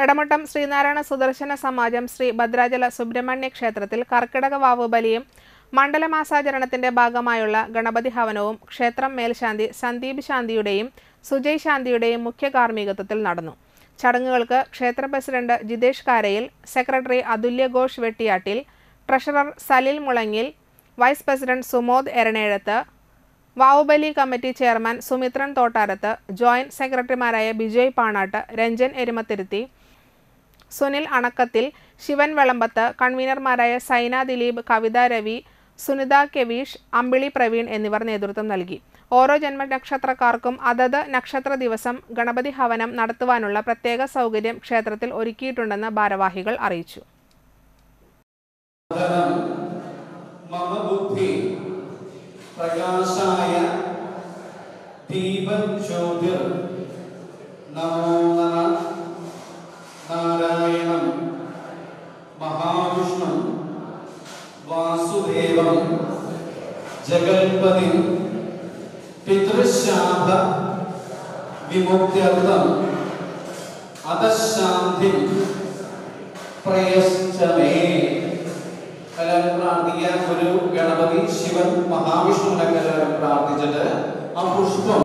എടമട്ടം ശ്രീനാരായണ സുദർശന സമാജം ശ്രീ ഭദ്രാചല സുബ്രഹ്മണ്യ ക്ഷേത്രത്തിൽ കർക്കിടക വാവ് ബലിയും മണ്ഡലമാസാചരണത്തിന്റെ ഭാഗമായുള്ള ഗണപതി ഹവനവും ക്ഷേത്രം മേൽശാന്തി സന്ദീപ് ശാന്തിയുടെയും സുജയ് ശാന്തിയുടെയും മുഖ്യ കാർമ്മികത്വത്തിൽ നടന്നു ചടങ്ങുകൾക്ക് ക്ഷേത്ര president Jitesh Karayil secretary Athulya Ghosh Vettiyattil treasurer Salil Mulangil vice president Sumod Eranezhath Vavubali committee chairman Sumithran Thottarath joint സെക്രട്ടറിമാരായ ബിജോയ് പാണാട്ട് രഞ്ജൻ എരുമത്തിരുത്തി സുനിൽ അണക്കത്തിൽ ശിവൻ വെളമ്പത്ത് കൺവീനർമാരായ സൈന ദിലീപ് കവിത രവി സുനിത കെവീഷ് അമ്പിളി പ്രവീൺ എന്നിവർ നേതൃത്വം നൽകി ഓരോ ജന്മനക്ഷത്രക്കാർക്കും അതത് നക്ഷത്ര ദിവസം ഗണപതി ഹവനം നടത്തുവാനുള്ള പ്രത്യേക സൗകര്യം ക്ഷേത്രത്തിൽ ഒരുക്കിയിട്ടുണ്ടെന്ന് ഭാരവാഹികൾ അറിയിച്ചു മമ ബുദ്ധി പ്രകാശായ ദീപം ജ്യോതിർ നമോ നമ നാരായണം മഹാവിഷ്ണു വാസുദേവം ജഗൽപതി പിതൃശാപ വിമുക്ത്യർത്ഥം അധശാന്തി പ്രയശ്ചമേ എല്ലാവരും പ്രാർത്ഥിക്കാൻ ഒരു ഗണപതി ശിവൻ മഹാവിഷ്ണുവിനൊക്കെ എല്ലാവരും പ്രാർത്ഥിച്ചിട്ട് ആ പുഷ്പം